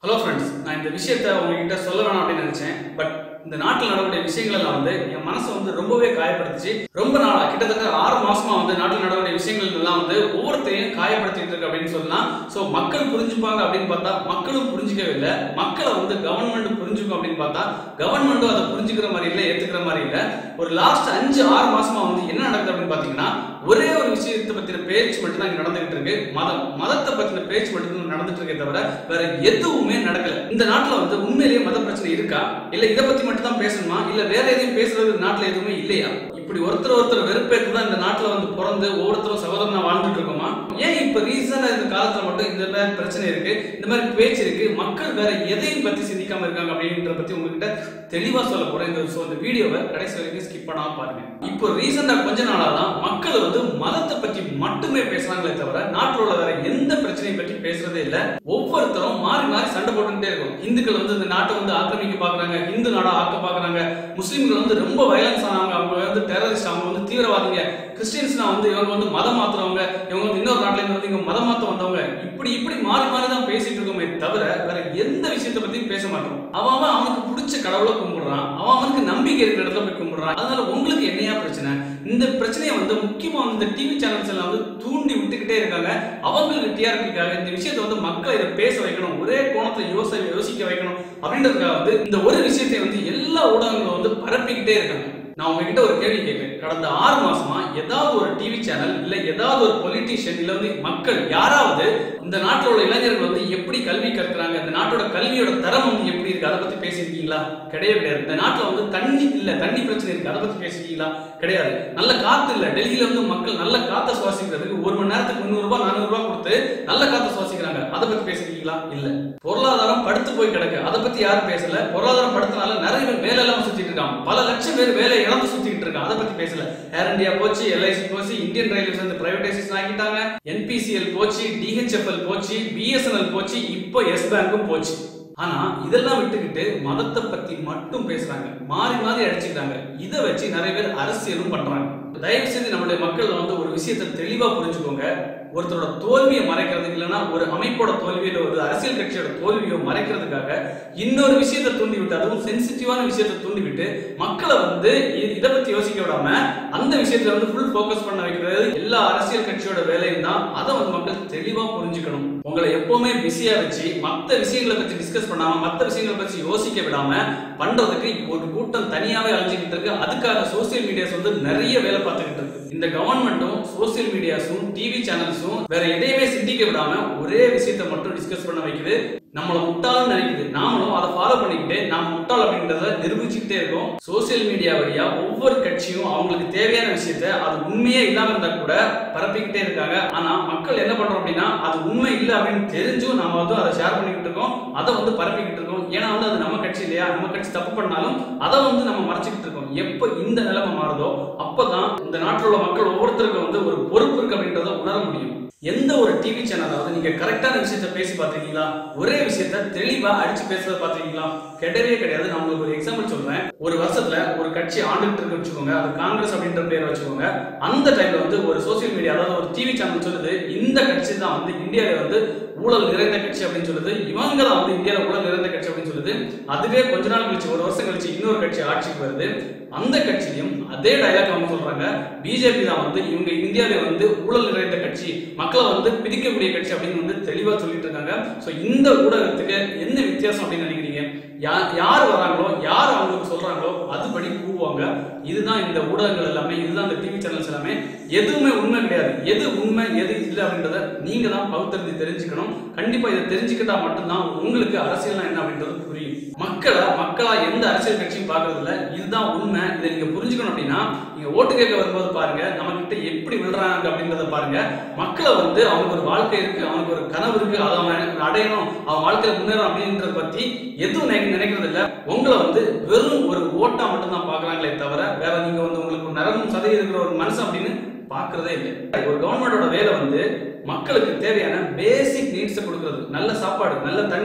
hello friends நான் இந்த விஷயத்த உங்ககிட்ட சொல்ல வேணாம் அப்படின்னு நினைச்சேன் பட் இந்த நாட்டில் நடக்கக்கூடிய விஷயங்கள் எல்லாம் வந்து என் மனசை வந்து ரொம்பவே காயப்படுத்துச்சு ரொம்ப நாளா கிட்டத்தட்ட ஆறு மாசமா வந்து நாட்டில் நடக்கக்கூடிய விஷயங்கள் எல்லாம் வந்து ஒவ்வொருத்தையும் காயப்படுத்திட்டு இருக்கு அப்படின்னு சொல்லலாம் ஸோ மக்கள் புரிஞ்சுப்பாங்க அப்படின்னு பார்த்தா மக்களும் புரிஞ்சுக்கவே இல்லை மக்களை வந்து கவர்மெண்ட் புரிஞ்சுக்கும் அப்படின்னு பார்த்தா கவர்மெண்ட்டும் அதை புரிஞ்சுக்கிற மாதிரி இல்லை ஏத்துக்கிற மாதிரி இல்லை ஒரு லாஸ்ட் அஞ்சு ஆறு மாசமா வந்து என்ன நடக்குது அப்படின்னு பார்த்தீங்கன்னா ஒரே ஒரு விஷயத்தை பத்தின பேச்சு மட்டும் தான் இங்க நடந்துகிட்டு இருக்கு மதம் மதத்தை பத்தின பேச்சு மட்டும் தான் நடந்துட்டு இருக்கே தவிர வேற எதுவுமே நடக்கல இந்த நாட்டுல வந்து உண்மையிலேயே மத பிரச்சனை இருக்கா இல்ல இதை பத்தி மட்டும் தான் பேசணுமா இல்ல வேற எதையும் பேசுறது நாட்டுல எதுவுமே இல்லையா இப்படி ஒருத்தர் ஒருத்தர் வெறுப்பேற்று தான் இந்த நாட்டுல வந்து பிறந்து ஒவ்வொருத்தரும் சகோதரனா வாழ்ந்துட்டு இருக்கோமா ஏன் இப்ப ரீசனா இந்த காலத்துல மட்டும் இந்த மாதிரி பிரச்சனை இருக்கு இந்த மாதிரி பேச்சு இருக்கு மக்கள் வேற எதையும் பத்தி சிந்திக்காம இருக்காங்க அப்படின்ற பத்தி உங்ககிட்ட தெளிவா சொல்ல போறேன் இந்த so இந்த வீடியோவை கடைசி வரைக்கும் ஸ்கிப் பண்ணாம பாருங்க இப்போ ரீசெண்டா கொஞ்ச நாளா தான் மக்கள் வந்து மதத்தை பத்தி மட்டுமே பேசுறாங்களே தவிர நாட்டில் உள்ள வேற எந்த பிரச்சனையை பற்றி பேசுறதே இல்ல ஒவ்வொருத்தரும் மாறி மாறி சண்டை போட்டுக்கிட்டே இருக்கும் இந்துக்கள் வந்து இந்த நாட்டை வந்து ஆக்கிரமிக்க பாக்குறாங்க இந்து நாடா ஆக்க பாக்குறாங்க முஸ்லிம்கள் வந்து ரொம்ப வயலன்ஸ் ஆனவங்க அவங்க வந்து டெரரிஸ்ட் அவங்க வந்து தீவிரவாதிங்க கிறிஸ்டியன்ஸ்னா வந்து இவங்க வந்து மதம் மாத்துறவங்க இவங்க வந்து இன்னொரு நாட்டுல இருந்து வந்து இங்க மதம் மாத்த வந்தவங்க இப்படி இப்படி மாறி மாறி தான் பேசிட்டு இருக்கோமே தவிர வேற எந்த விஷயத்தை பத்தியும் பேச மாட்டோம் அவன் அவன் அவனுக்கு பிடிச்ச கடவுளை கும்பிடுறான் அவன் அவனுக்கு நம்பிக்கை இருக்கிற இடத்துல போய் கும்பிடுறான் அதனால உங்களுக்கு என்னையா பிரச்சனை இந்த பிரச்சனையை வந்து முக்கியமா இந்த டிவி சேனல்ஸ் எல்லாம் வந்து தூண்டி விட்டுக்கிட்டே இருக்காங்க அவங்களுக்கு டிஆர்பிக்காக இந்த விஷயத்தை வந்து மக்கள் இதை பேச வைக்கணும் ஒரே கோணத்தை யோசனை யோசிக்க வைக்கணும் அப்படின்றதுக்காக வந்து இந்த ஒரு விஷயத்தை வந்து எல்லா ஊடகங்களும் வந்து பரப்பிக்கிட்டே இருக்காங்க நான் உங்ககிட்ட ஒரு கேள்வி கேட்கிறேன் கடந்த ஆறு மாசமா ஏதாவது ஒரு டிவி சேனல் இல்ல ஏதாவது ஒரு பொலிட்டீஷியன் இல்ல வந்து மக்கள் யாராவது இந்த நாட்டில் உள்ள இளைஞர்கள் வந்து எப்படி கல்வி கற்கிறாங்க இந்த நாட்டோட கல்வியோட தரம் வந்து எப்படி இருக்கு அதை பத்தி பேசியிருக்கீங்களா கிடையவே கிடையாது இந்த நாட்டில் வந்து தண்ணி இல்ல தண்ணி பிரச்சனை இருக்கு அதை பத்தி பேசியிருக்கீங்களா கிடையாது நல்ல காத்து இல்ல டெல்லியில வந்து மக்கள் நல்ல காத்தை சுவாசிக்கிறதுக்கு ஒரு மணி நேரத்துக்கு முந்நூறு ரூபாய் நானூறு ரூபாய் கொடுத்து நல்ல காத்தை சுவாசிக்கிறாங்க அதை பத்தி பேசியிருக்கீங்களா இல்ல பொருளாதாரம் படுத்து போய் கிடக்கு அதை பத்தி யாரும் பேசல பொருளாதாரம் படுத்தனால நிறைய பேர் வேலை இல்லாம சுத்திட்டு இருக்காங்க பல லட்சம் பேர் வேலை இழந்து சுத்திட்டு இருக்காங்க அதை பத்தி பேசல ஏர் இந்தியா போச்சு எல்ஐசி போச்சு இந்தியன் ரயில்வேஸ் வந்து பிரைவேடைசேஷன் ஆக்கிட்டாங்க என்பிசிஎல் போச்சு டிஹெச்எஃப்எல் போச்சு பிஎஸ்என்எல் போச்சு இப்போ எஸ் பேங்க்கும் போச்சு ஆனா இதெல்லாம் விட்டுக்கிட்டு மதத்தை பத்தி மட்டும் பேசுறாங்க மாறி மாறி அடிச்சுக்கிறாங்க இதை வச்சு நிறைய பேர் அரசியலும் பண்றாங்க தயவு செய்து நம்மளுடைய மக்கள் வந்து ஒரு விஷயத்தை தெளிவா புரிஞ்சுக்கோங்க ஒருத்தரோட தோல்வியை மறைக்கிறதுக்கு இல்லைன்னா ஒரு அமைப்போட தோல்வியோ ஒரு அரசியல் கட்சியோட தோல்வியோ மறைக்கிறதுக்காக இன்னொரு விஷயத்தை தூண்டி விட்டு அதுவும் சென்சிட்டிவான விஷயத்தை தூண்டி விட்டு மக்களை வந்து இ- இதை பத்தி யோசிக்க விடாம அந்த விஷயத்துல வந்து ஃபுல் ஃபோக்கஸ் பண்ண வைக்கிறது எல்லா அரசியல் கட்சியோட வேலையும் தான் அதை வந்து மக்கள் தெளிவா புரிஞ்சுக்கணும் உங்களை எப்பவுமே பிஸியா வச்சு மத்த விஷயங்களை பத்தி டிஸ்கஸ் பண்ணாம மத்த விஷயங்களை பத்தி யோசிக்க விடாம பண்றதுக்கு ஒரு கூட்டம் தனியாவே அழிஞ்சுக்கிட்டு இருக்கு அதுக்காக சோசியல் மீடியாஸ் வந்து நிறைய வேலை பார்த்துக்கிட்டு இருக்கு இந்த கவர்மெண்ட்டும் சோசியல் மீடியாஸும் டிவி சேனல்ஸும் வேற எதையுமே சிந்திக்க விடாம ஒரே விஷயத்தை மட்டும் டிஸ்கஸ் பண்ண வைக்குது நம்மள முட்டாள்னு நினைக்குது நாமளும் அதை ஃபாலோ பண்ணிக்கிட்டு நாம முட்டாள் அப்படின்றத நிரூபிச்சுக்கிட்டே இருக்கோம் சோசியல் மீடியா வழியா ஒவ்வொரு கட்சியும் அவங்களுக்கு தேவையான விஷயத்த அது உண்மையே இல்லாம இருந்தா கூட பரப்பிக்கிட்டே இருக்காங்க ஆனா மக்கள் என்ன பண்றோம் அப்படின்னா அது உண்மை இல்லை அப்படின்னு தெரிஞ்சும் நாம வந்து அதை ஷேர் பண்ணிக்கிட்டு இருக்கோம் அதை வந்து பரப்பிக்கிட்டு இருக்கோம் ஏன்னா வந்து அது நம்ம கட்சி இல்லையா நம்ம கட்சி தப்பு பண்ணாலும் அதை வந்து நம்ம மறைச்சிக்கிட்டு இருக்கோம் எப்ப இந்த நிலைமை மாறுதோ அப்பதான் இந்த நாட்டில் உள்ள மக்கள் ஒவ்வொருத்தருக்கும் வந்து ஒரு பொறுப்பு இருக்கு அப்படின்றத உணர முடியும் எந்த ஒரு டிவி சேனலாவது நீங்க கரெக்டான விஷயத்த பேசி பார்த்திருக்கீங்களா ஒரே விஷயத்த தெளிவா அடிச்சு பேசுறத பார்த்திருக்கீங்களா கிடையவே கிடையாது நான் உங்களுக்கு ஒரு எக்ஸாம்பிள் சொல்றேன் ஒரு வருஷத்துல ஒரு கட்சி ஆண்டுகிட்டு இருக்கு வச்சுக்கோங்க அது காங்கிரஸ் அப்படின்ற பேரை வச்சுக்கோங்க அந்த டைம்ல வந்து ஒரு சோசியல் மீடியா அதாவது ஒரு டிவி சேனல் சொல்லுது இந்த கட்சி தான் வந்து இந்தியாவில வந்து ஊழல் நிறைந்த கட்சி அப்படின்னு சொல்லுது இவங்க தான் வந்து இந்தியாவில் ஊழல் நிறைந்த கட்சி அப்படின்னு சொல்லுது அதுவே கொஞ்ச நாள் கழிச்சு ஒரு வருஷம் கழிச்சு இன்னொரு கட்சி ஆட்சிக்கு வருது அந்த கட்சியிலும் அதே டைலாக் அவங்க சொல்றாங்க பிஜேபி தான் வந்து இவங்க இந்தியாவில வந்து ஊழல் நிறைந்த கட்சி மக்களை வந்து பிரிக்கக்கூடிய கட்சி அப்படின்னு வந்து தெளிவா சொல்லிட்டு இருக்காங்க சோ இந்த ஊடகத்துக்கு என்ன வித்தியாசம் அப்படின்னு நினைக்கிறீங்க யார் யார் வராங்களோ யார் அவங்களுக்கு சொல்றாங்களோ அதுபடி கூவாங்க இதுதான் இந்த ஊடகங்கள் எல்லாமே இதுதான் இந்த டிவி சேனல்ஸ் எல்லாமே எதுவுமே உண்மை கிடையாது எது உண்மை எது இல்லை அப்படின்றத நீங்க தான் பகுத்தறிஞ்சு தெரிஞ்சுக்கணும் கண்டிப்பா இதை தெரிஞ்சுக்கிட்டா மட்டும்தான் உங்களுக்கு அரசியல்னா என்ன அப்படின்றது புரியும் மக்களை மக்களா எந்த அரசியல் கட்சியும் பாக்குறது இல்ல இதுதான் உண்மை இதை நீங்க புரிஞ்சுக்கணும் அப்படின்னா நீங்க ஓட்டு கேட்க வரும்போது பாருங்க நம்ம கிட்ட எப்படி விழுறாங்க அப்படின்றத பாருங்க மக்களை வந்து அவனுக்கு ஒரு வாழ்க்கை இருக்கு அவனுக்கு ஒரு கனவு இருக்கு அதை அவன் அடையணும் அவன் வாழ்க்கையில முன்னேறும் அப்படின்றத பத்தி எதுவும் நினை- நினைக்கிறது இல்ல உங்களை வந்து வெறும் ஒரு ஓட்டா மட்டும் தான் பாக்குறாங்களே தவிர வேற நீங்க வந்து உங்களுக்கு ஒரு நரம்பு சதவீதம் இருக்கிற ஒரு மனுஷன் அப்படின்னு பாக்குறதே இல்லை ஒரு கவர்மெண்டோட வேலை வந்து மக்களுக்கு தேவையான பேசிக் நீட்ஸை கொடுக்கறது நல்ல சாப்பாடு நல்ல தண்ணி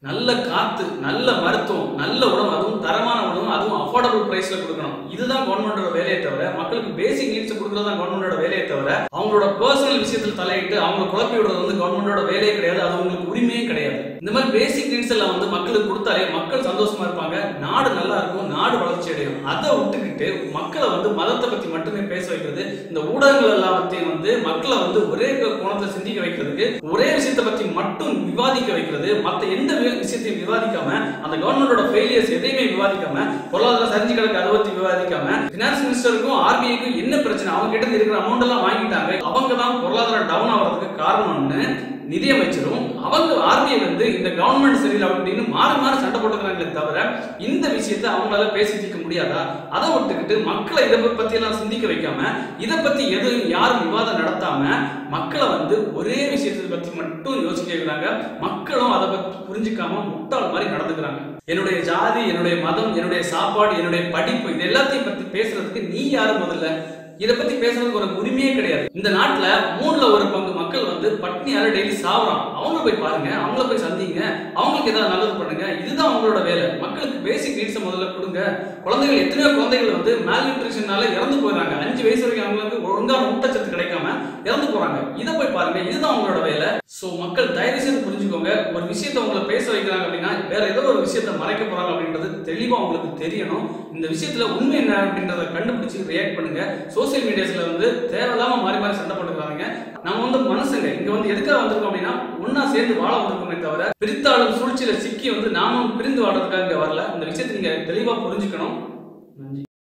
நல்ல காத்து நல்ல மருத்துவம் நல்ல உணவு அதுவும் தரமான உணவு அதுவும் அஃபோர்டபுள் பிரைஸ்ல கொடுக்கணும் இதுதான் கவர்மெண்டோட வேலையை தவிர மக்களுக்கு பேசிக் நீட்ஸ் கொடுக்கறது தான் கவர்மெண்டோட வேலையை தவிர அவங்களோட பர்சனல் விஷயத்தில் தலையிட்டு அவங்க குழப்பி விடுறது வந்து கவர்மெண்டோட வேலையே கிடையாது அது உங்களுக்கு உரிமையே கிடையாது இந்த மாதிரி பேசிக் நீட்ஸ் எல்லாம் வந்து மக்களுக்கு கொடுத்தாலே மக்கள் சந்தோஷமா இருப்பாங்க நாடு நல்லா இருக்கும் நாடு வளர்ச்சி அடையும் அதை விட்டுக்கிட்டு மக்களை வந்து மதத்தை பத்தி மட்டுமே பேச வைக்கிறது இந்த ஊடகங்கள் எல்லாத்தையும் வந்து மக்களை வந்து ஒரே கோணத்தை சிந்திக்க வைக்கிறதுக்கு ஒரே விஷயத்தை பத்தி மட்டும் விவாதிக்க வைக்கிறது மத்த எந்த வி- விஷயத்தையும் விவாதிக்காம அந்த கவர்மெண்டோட ஃபெயிலியர்ஸ் எதையுமே விவாதிக்காம பொருளாதார சரிஞ்சு கிடக்கு அதை பத்தி விவாதிக்காம பினான்ஸ் மினிஸ்டருக்கும் ஆர்பிஐக்கும் என்ன பிரச்சனை அவங்க கிட்ட இருந்து இருக்கிற அமௌண்ட் எல்லாம் வாங்கிட்டாங்க அவங்க தான் பொருளாதாரம் டவுன் ஆகிறதுக்கு காரணம்னு நிதியமைச்சரும் அவங்க ஆர்பிஐ வந்து இந்த கவர்மெண்ட் சரியில்லை அப்படின்னு மாறி மாறி சண்டை போட்டுக்கிறாங்களே தவிர இந்த விஷயத்தை அவங்களால பேசி தீர்க்க முடியாதா அதை விட்டுக்கிட்டு மக்களை இதை பத்தி எல்லாம் சிந்திக்க வைக்காம இதை பத்தி எதுவும் யாரும் விவாதம் நடத்தாம மக்களை வந்து ஒரே விஷயத்தை பத்தி மட்டும் யோசிக்க வைக்கிறாங்க மக்களும் அதை பத்தி புரிஞ்சுக்காம முட்டாள் மாதிரி நடந்துக்கிறாங்க என்னுடைய ஜாதி என்னுடைய மதம் என்னுடைய சாப்பாடு என்னுடைய படிப்பு இது எல்லாத்தையும் பத்தி பேசுறதுக்கு நீ யாரு முதல்ல இத பத்தி பேசுறதுக்கு ஒரு உரிமையே கிடையாது இந்த நாட்டுல மூணுல ஒரு பங்கு மக்கள் வந்து பட்னியால டெய்லி சாவறான் அவங்க போய் பாருங்க அவங்கள போய் சந்திங்க அவங்களுக்கு ஏதாவது நல்லது பண்ணுங்க இதுதான் அவங்களோட வேலை மக்களுக்கு பேசிக் நீட்ஸ் முதல்ல கொடுங்க குழந்தைகள் எத்தனையோ குழந்தைகள் வந்து மேல் நியூட்ரிஷனால இறந்து போயிடுறாங்க அஞ்சு வயசு வரைக்கும் அவங்களுக்கு ஒழுங்கான ஊட்டச்சத்து கிடைக்காம இறந்து போறாங்க இதை போய் பாருங்க இதுதான் அவங்களோட வேலை சோ மக்கள் தயவு செய்து புரிஞ்சுக்கோங்க ஒரு விஷயத்தை உங்களை பேச வைக்கிறாங்க அப்படின்னா வேற ஏதோ ஒரு விஷயத்தை மறைக்க போறாங்க அப்படின்றது தெளிவா உங்களுக்கு தெரியணும் இந்த விஷயத்துல உண்மை என்ன அப்படின்றத கண்டுபிடிச்சு ரியாக்ட் பண்ணுங்க சோசியல் மீடியாஸ்ல வந்து தேவையில்லாம மாறி மாறி சண்டை போட்டுக்கிறாங்க நம்ம வந்து மனுஷங்க இங்க வந்து எதுக்காக வந்திருக்கோம் அப்படின்னா ஒன்னா சேர்ந்து வாழ வந்திருக்கோமே தவிர பிரித்தாளும் சூழ்ச்சியில சிக்கி வந்து நாமும் பிரிந்து வாழறதுக்காக இங்க வரல இந்த விஷயத்தை நீங்க தெளிவா புரிஞ்சுக்கணும் நன்றி